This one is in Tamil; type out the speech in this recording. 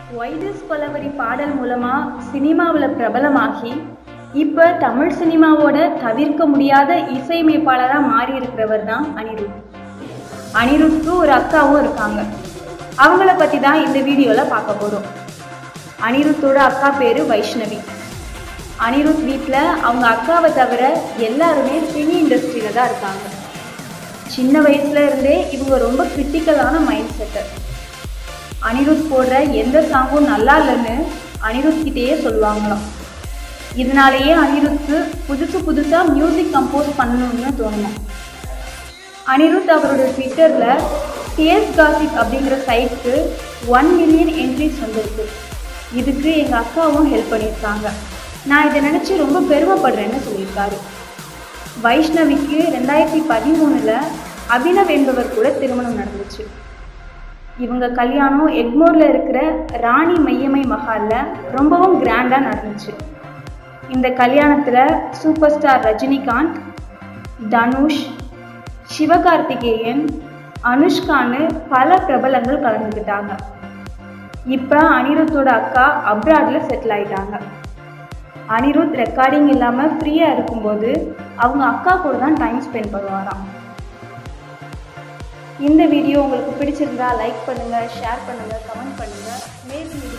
வைரஸ் கொலவரி பாடல் மூலமாக சினிமாவில் பிரபலமாகி இப்போ தமிழ் சினிமாவோட தவிர்க்க முடியாத இசையமைப்பாளராக மாறி இருக்கிறவர் தான் அனிருத் அனிருத்துக்கு ஒரு அக்காவும் இருக்காங்க அவங்கள பற்றி தான் இந்த வீடியோவில் பார்க்க போகிறோம் அனிருத்தோட அக்கா பேர் வைஷ்ணவி அனிருத் வீட்டில் அவங்க அக்காவை தவிர எல்லாருமே சினி இண்டஸ்ட்ரியில் தான் இருக்காங்க சின்ன வயசுல இருந்தே இவங்க ரொம்ப கிரிட்டிக்கலான மைண்ட் செட்டு அனிருத் போடுற எந்த சாங்கும் நல்லா இல்லைன்னு அனிருத் கிட்டேயே சொல்லுவாங்களாம் இதனாலேயே அனிருத்துக்கு புதுசு புதுசாக மியூசிக் கம்போஸ் பண்ணணும்னு தோணுமா அனிருத் அவரோட ட்விட்டரில் டிஎஸ் காசிப் அப்படிங்கிற சைட்க்கு ஒன் மில்லியன் என்ட்ரிஸ் வந்திருக்கு இதுக்கு எங்கள் அக்காவும் ஹெல்ப் பண்ணியிருக்காங்க நான் இதை நினச்சி ரொம்ப பெருமைப்படுறேன்னு சொல்லியிருக்காரு வைஷ்ணவிக்கு ரெண்டாயிரத்தி பதிமூணில் அபினவ் என்பவர் கூட திருமணம் நடந்துச்சு இவங்க கல்யாணம் எக்மோரில் இருக்கிற ராணி மையமை மஹாலில் ரொம்பவும் கிராண்டாக நடந்துச்சு இந்த கல்யாணத்தில் சூப்பர் ஸ்டார் ரஜினிகாந்த் தனுஷ் சிவகார்த்திகேயன் அனுஷ்கான்னு பல பிரபலங்கள் கலந்துக்கிட்டாங்க இப்போ அனிருத்தோட அக்கா அப்ராடில் செட்டில் ஆயிட்டாங்க அனிருத் ரெக்கார்டிங் இல்லாமல் ஃப்ரீயாக இருக்கும்போது அவங்க அக்கா கூட தான் டைம் ஸ்பெண்ட் பண்ணுவாராம் இந்த வீடியோ உங்களுக்கு பிடிச்சிருந்தா லைக் பண்ணுங்கள் ஷேர் பண்ணுங்கள் கமெண்ட் பண்ணுங்கள் மேலும்